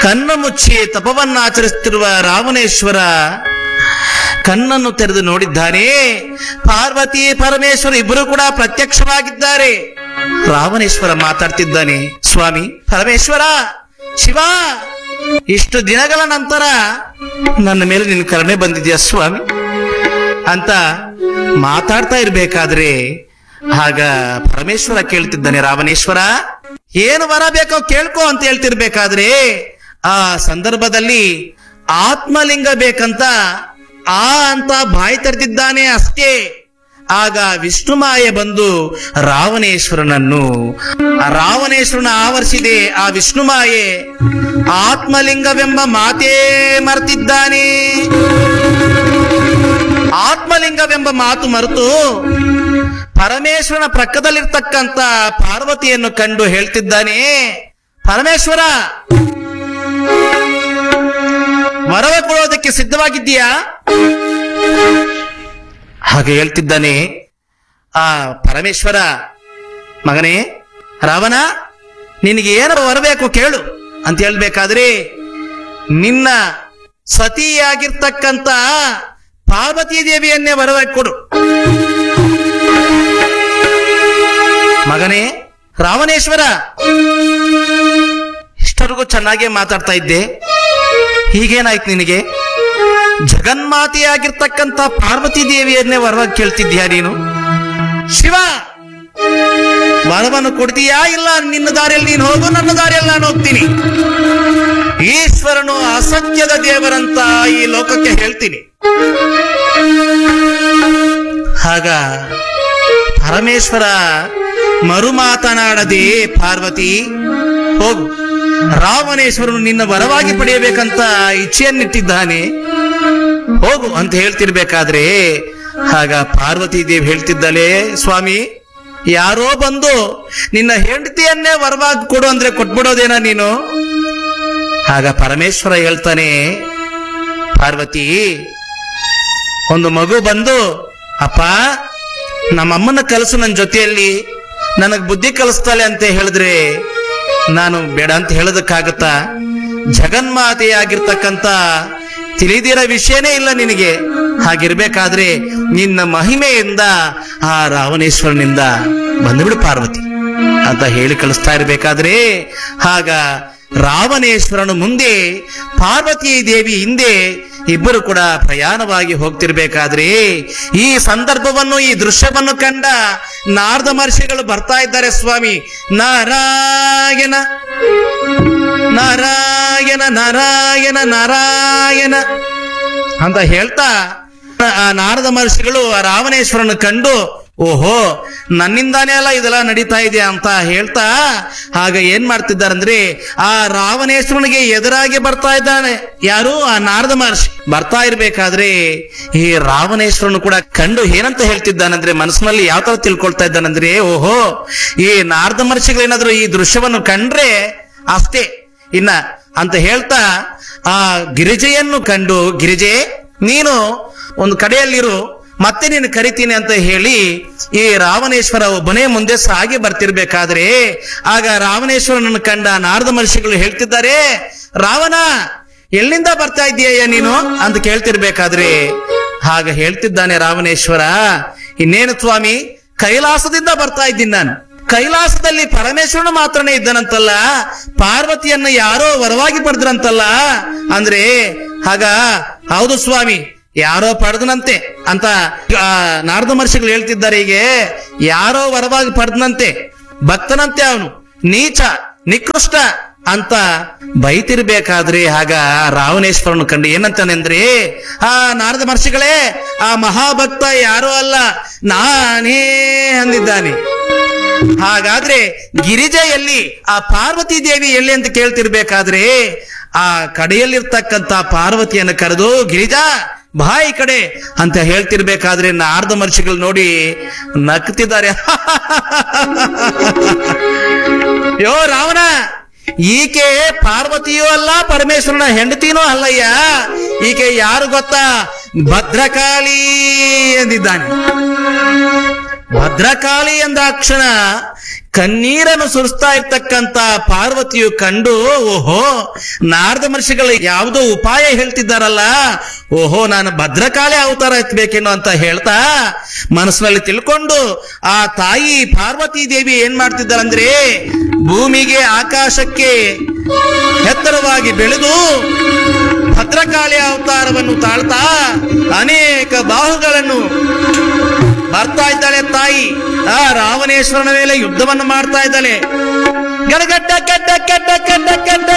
ಕಣ್ಣು ಮುಚ್ಚಿ ತಪವನ್ನಾಚರಿಸುತ್ತಿರುವ ರಾವಣೇಶ್ವರ ಕಣ್ಣನ್ನು ತೆರೆದು ನೋಡಿದ್ದಾನೆ ಪಾರ್ವತಿ ಪರಮೇಶ್ವರ ಇಬ್ಬರು ಕೂಡ ಪ್ರತ್ಯಕ್ಷವಾಗಿದ್ದಾರೆ ರಾವಣೇಶ್ವರ ಮಾತಾಡ್ತಿದ್ದಾನೆ ಸ್ವಾಮಿ ಪರಮೇಶ್ವರ ಶಿವ ಇಷ್ಟು ದಿನಗಳ ನಂತರ ನನ್ನ ಮೇಲೆ ನಿನ್ನ ಕರುಣೆ ಬಂದಿದೆಯಾ ಸ್ವಾಮಿ ಅಂತ ಮಾತಾಡ್ತಾ ಇರ್ಬೇಕಾದ್ರೆ ಆಗ ಪರಮೇಶ್ವರ ಕೇಳ್ತಿದ್ದಾನೆ ರಾವಣೇಶ್ವರ ಏನು ವರ ಬೇಕೋ ಕೇಳ್ಕೊ ಅಂತ ಹೇಳ್ತಿರ್ಬೇಕಾದ್ರೆ ಆ ಸಂದರ್ಭದಲ್ಲಿ ಆತ್ಮಲಿಂಗ ಬೇಕಂತ ಆ ಅಂತ ಬಾಯಿ ತೆರೆದಿದ್ದಾನೆ ಅಷ್ಟೇ ಆಗ ವಿಷ್ಣುಮಾಯೆ ಬಂದು ರಾವಣೇಶ್ವರನನ್ನು ಆ ರಾವಣೇಶ್ವರನ ಆವರಿಸಿದೆ ಆ ವಿಷ್ಣುಮಾಯೆ ಆತ್ಮಲಿಂಗವೆಂಬ ಮಾತೇ ಮರೆತಿದ್ದಾನೆ ಆತ್ಮಲಿಂಗವೆಂಬ ಮಾತು ಮರೆತು ಪರಮೇಶ್ವರನ ಪ್ರಕ್ಕದಲ್ಲಿರ್ತಕ್ಕಂತ ಪಾರ್ವತಿಯನ್ನು ಕಂಡು ಹೇಳ್ತಿದ್ದಾನೆ ಪರಮೇಶ್ವರ ವರವ ಕೊಡೋದಕ್ಕೆ ಸಿದ್ಧವಾಗಿದ್ದೀಯಾ ಹಾಗೆ ಹೇಳ್ತಿದ್ದಾನೆ ಆ ಪರಮೇಶ್ವರ ಮಗನೇ ರಾವಣ ನಿನಗೆ ಏನು ಬರಬೇಕು ಕೇಳು ಅಂತ ಹೇಳ್ಬೇಕಾದ್ರೆ ನಿನ್ನ ಸತಿಯಾಗಿರ್ತಕ್ಕಂತ ಪಾರ್ವತಿ ದೇವಿಯನ್ನೇ ಬರಬೇಕು ಕೊಡು ಮಗನೇ ರಾವಣೇಶ್ವರ ಇಷ್ಟರಿಗೂ ಚೆನ್ನಾಗೇ ಮಾತಾಡ್ತಾ ಇದ್ದೆ ಹೀಗೇನಾಯ್ತು ನಿನಗೆ ಜಗನ್ಮಾತೆಯಾಗಿರ್ತಕ್ಕಂಥ ಪಾರ್ವತಿ ದೇವಿಯನ್ನೇ ವರವಾಗಿ ಕೇಳ್ತಿದ್ಯಾ ನೀನು ಶಿವ ವರವನ್ನು ಕೊಡ್ತೀಯಾ ಇಲ್ಲ ನಿನ್ನ ದಾರಿಯಲ್ಲಿ ನೀನು ಹೋಗು ನನ್ನ ದಾರಿಯಲ್ಲಿ ನಾನು ಹೋಗ್ತೀನಿ ಈಶ್ವರನು ಅಸತ್ಯದ ದೇವರಂತ ಈ ಲೋಕಕ್ಕೆ ಹೇಳ್ತೀನಿ ಆಗ ಪರಮೇಶ್ವರ ಮರು ಮಾತನಾಡದೆ ಪಾರ್ವತಿ ಹೋಗು ರಾವಣೇಶ್ವರನು ನಿನ್ನ ವರವಾಗಿ ಪಡೆಯಬೇಕಂತ ಇಚ್ಛೆಯನ್ನಿಟ್ಟಿದ್ದಾನೆ ಹೋಗು ಅಂತ ಹೇಳ್ತಿರ್ಬೇಕಾದ್ರೆ ಆಗ ಪಾರ್ವತಿ ದೇವಿ ಹೇಳ್ತಿದ್ದಲೇ ಸ್ವಾಮಿ ಯಾರೋ ಬಂದು ನಿನ್ನ ಹೆಂಡತಿಯನ್ನೇ ವರವಾಗಿ ಕೊಡು ಅಂದ್ರೆ ಕೊಟ್ಬಿಡೋದೇನ ನೀನು ಆಗ ಪರಮೇಶ್ವರ ಹೇಳ್ತಾನೆ ಪಾರ್ವತಿ ಒಂದು ಮಗು ಬಂದು ಅಪ್ಪ ನಮ್ಮಮ್ಮನ ಕಲಸು ನನ್ನ ಜೊತೆಯಲ್ಲಿ ನನಗ್ ಬುದ್ಧಿ ಕಲಿಸ್ತಾಳೆ ಅಂತ ಹೇಳಿದ್ರೆ ನಾನು ಬೇಡ ಅಂತ ಹೇಳೋದಕ್ಕಾಗತ್ತಾ ಜಗನ್ಮಾತೆಯಾಗಿರ್ತಕ್ಕಂಥ ತಿಳಿದಿರೋ ವಿಷಯನೇ ಇಲ್ಲ ನಿನಗೆ ಹಾಗಿರ್ಬೇಕಾದ್ರೆ ನಿನ್ನ ಮಹಿಮೆಯಿಂದ ಆ ರಾವಣೇಶ್ವರನಿಂದ ಬಂದುಬಿಡು ಪಾರ್ವತಿ ಅಂತ ಹೇಳಿ ಕಳಿಸ್ತಾ ಇರ್ಬೇಕಾದ್ರೆ ಆಗ ರಾವಣೇಶ್ವರನು ಮುಂದೆ ಪಾರ್ವತಿ ದೇವಿ ಹಿಂದೆ ಇಬ್ಬರು ಕೂಡ ಪ್ರಯಾಣವಾಗಿ ಹೋಗ್ತಿರ್ಬೇಕಾದ್ರೆ ಈ ಸಂದರ್ಭವನ್ನು ಈ ದೃಶ್ಯವನ್ನು ಕಂಡ ನಾರದ ಮಹರ್ಷಿಗಳು ಬರ್ತಾ ಇದ್ದಾರೆ ಸ್ವಾಮಿ ನಾರಾಯಣ ನಾರಾಯಣ ನಾರಾಯಣ ನಾರಾಯಣ ಅಂತ ಹೇಳ್ತಾ ಆ ನಾರದ ಮಹರ್ಷಿಗಳು ಆ ರಾವಣೇಶ್ವರನ ಕಂಡು ಓಹೋ ನನ್ನಿಂದಾನೇ ಅಲ್ಲ ಇದೆಲ್ಲ ನಡೀತಾ ಇದೆ ಅಂತ ಹೇಳ್ತಾ ಆಗ ಏನ್ ಮಾಡ್ತಿದ್ದಾರಂದ್ರೆ ಆ ರಾವಣೇಶ್ವರನಿಗೆ ಎದುರಾಗಿ ಬರ್ತಾ ಇದ್ದಾನೆ ಯಾರು ಆ ನಾರದ ಮಹರ್ಷಿ ಬರ್ತಾ ಇರ್ಬೇಕಾದ್ರೆ ಈ ರಾವಣೇಶ್ವರನು ಕೂಡ ಕಂಡು ಏನಂತ ಹೇಳ್ತಿದ್ದಾನಂದ್ರೆ ಮನಸ್ಸಿನಲ್ಲಿ ಯಾವ ತರ ತಿಳ್ಕೊಳ್ತಾ ಇದ್ದಾನಂದ್ರೆ ಓಹೋ ಈ ನಾರದ ಮಹರ್ಷಿಗಳೇನಾದ್ರೂ ಈ ದೃಶ್ಯವನ್ನು ಕಂಡ್ರೆ ಅಷ್ಟೇ ಇನ್ನ ಅಂತ ಹೇಳ್ತಾ ಆ ಗಿರಿಜೆಯನ್ನು ಕಂಡು ಗಿರಿಜೆ ನೀನು ಒಂದು ಕಡೆಯಲ್ಲಿರು ಮತ್ತೆ ನೀನು ಕರಿತೀನಿ ಅಂತ ಹೇಳಿ ಈ ರಾವಣೇಶ್ವರ ಒಬ್ಬನೇ ಮುಂದೆ ಸಾಗಿ ಬರ್ತಿರ್ಬೇಕಾದ್ರೆ ಆಗ ರಾವಣೇಶ್ವರನನ್ನು ಕಂಡ ನಾರದ ಮಹರ್ಷಿಗಳು ಹೇಳ್ತಿದ್ದಾರೆ ರಾವಣ ಎಲ್ಲಿಂದ ಬರ್ತಾ ಇದೀಯ ನೀನು ಅಂತ ಕೇಳ್ತಿರ್ಬೇಕಾದ್ರೆ ಆಗ ಹೇಳ್ತಿದ್ದಾನೆ ರಾವಣೇಶ್ವರ ಇನ್ನೇನು ಸ್ವಾಮಿ ಕೈಲಾಸದಿಂದ ಬರ್ತಾ ಇದ್ದೀನಿ ನಾನು ಕೈಲಾಸದಲ್ಲಿ ಪರಮೇಶ್ವರನು ಮಾತ್ರನೇ ಇದ್ದನಂತಲ್ಲ ಪಾರ್ವತಿಯನ್ನ ಯಾರೋ ವರವಾಗಿ ಪಡೆದ್ರಂತಲ್ಲ ಅಂದ್ರೆ ಆಗ ಹೌದು ಸ್ವಾಮಿ ಯಾರೋ ಪಡೆದನಂತೆ ಅಂತ ಆ, ನಾರದ ಮಹರ್ಷಿಗಳು ಹೇಳ್ತಿದ್ದಾರೆ ಹೀಗೆ ಯಾರೋ ವರವಾಗಿ ಪಡೆದನಂತೆ ಭಕ್ತನಂತೆ ಅವನು ನೀಚ ನಿಕೃಷ್ಟ ಅಂತ ಬೈತಿರ್ಬೇಕಾದ್ರೆ ಆಗ ರಾವಣೇಶ್ವರನು ಕಂಡು ಏನಂತಾನೆಂದ್ರೆ ಆ ನಾರದ ಮಹರ್ಷಿಗಳೇ ಆ ಮಹಾಭಕ್ತ ಯಾರೋ ಅಲ್ಲ ನಾನೇ ಅಂದಿದ್ದಾನೆ ಹಾಗಾದ್ರೆ ಗಿರಿಜೆಯಲ್ಲಿ ಆ ಪಾರ್ವತಿ ದೇವಿ ಎಲ್ಲಿ ಅಂತ ಕೇಳ್ತಿರ್ಬೇಕಾದ್ರೆ ಆ ಕಡೆಯಲ್ಲಿರ್ತಕ್ಕಂತ ಪಾರ್ವತಿಯನ್ನು ಕರೆದು ಗಿರಿಜಾ ಬಾ ಈ ಕಡೆ ಅಂತ ಹೇಳ್ತಿರ್ಬೇಕಾದ್ರೆ ನಾರದ ಮಹರ್ಷಿಗಳು ನೋಡಿ ನಗ್ತಿದ್ದಾರೆ ಯೋ ರಾವಣ ಈಕೆ ಪಾರ್ವತಿಯೂ ಅಲ್ಲ ಪರಮೇಶ್ವರನ ಹೆಂಡತಿನೂ ಅಲ್ಲಯ್ಯ ಈಕೆ ಯಾರು ಗೊತ್ತಾ ಭದ್ರಕಾಳಿ ಎಂದಿದ್ದಾನೆ ಭದ್ರಕಾಳಿ ಎಂದಾಕ್ಷಣ ಕಣ್ಣೀರನ್ನು ಸುರಿಸ್ತಾ ಇರ್ತಕ್ಕಂತ ಪಾರ್ವತಿಯು ಕಂಡು ಓಹೋ ನಾರದ ಮಹರ್ಷಿಗಳು ಯಾವುದೋ ಉಪಾಯ ಹೇಳ್ತಿದ್ದಾರಲ್ಲ ಓಹೋ ನಾನು ಭದ್ರಕಾಳಿ ಅವತಾರ ಎತ್ತಬೇಕೇನೋ ಅಂತ ಹೇಳ್ತಾ ಮನಸ್ಸಿನಲ್ಲಿ ತಿಳ್ಕೊಂಡು ಆ ತಾಯಿ ಪಾರ್ವತಿ ದೇವಿ ಏನ್ ಮಾಡ್ತಿದ್ದಾರಂದ್ರೆ ಭೂಮಿಗೆ ಆಕಾಶಕ್ಕೆ ಎತ್ತರವಾಗಿ ಬೆಳೆದು ಭದ್ರಕಾಳಿ ಅವತಾರವನ್ನು ತಾಳ್ತಾ ಅನೇಕ ಬಾಹುಗಳನ್ನು ಬರ್ತಾ ಇದ್ದಾಳೆ ತಾಯಿ ಆ ರಾವಣೇಶ್ವರನ ಮೇಲೆ ಯುದ್ಧವನ್ನು ಮಾಡ್ತಾ ಇದ್ದಾಳೆ ಗಡಗಡ್ಡ ಗಡ್ಡ ಗಡ್ಡ ಗಡ್ಡ ಗಡ್ಡ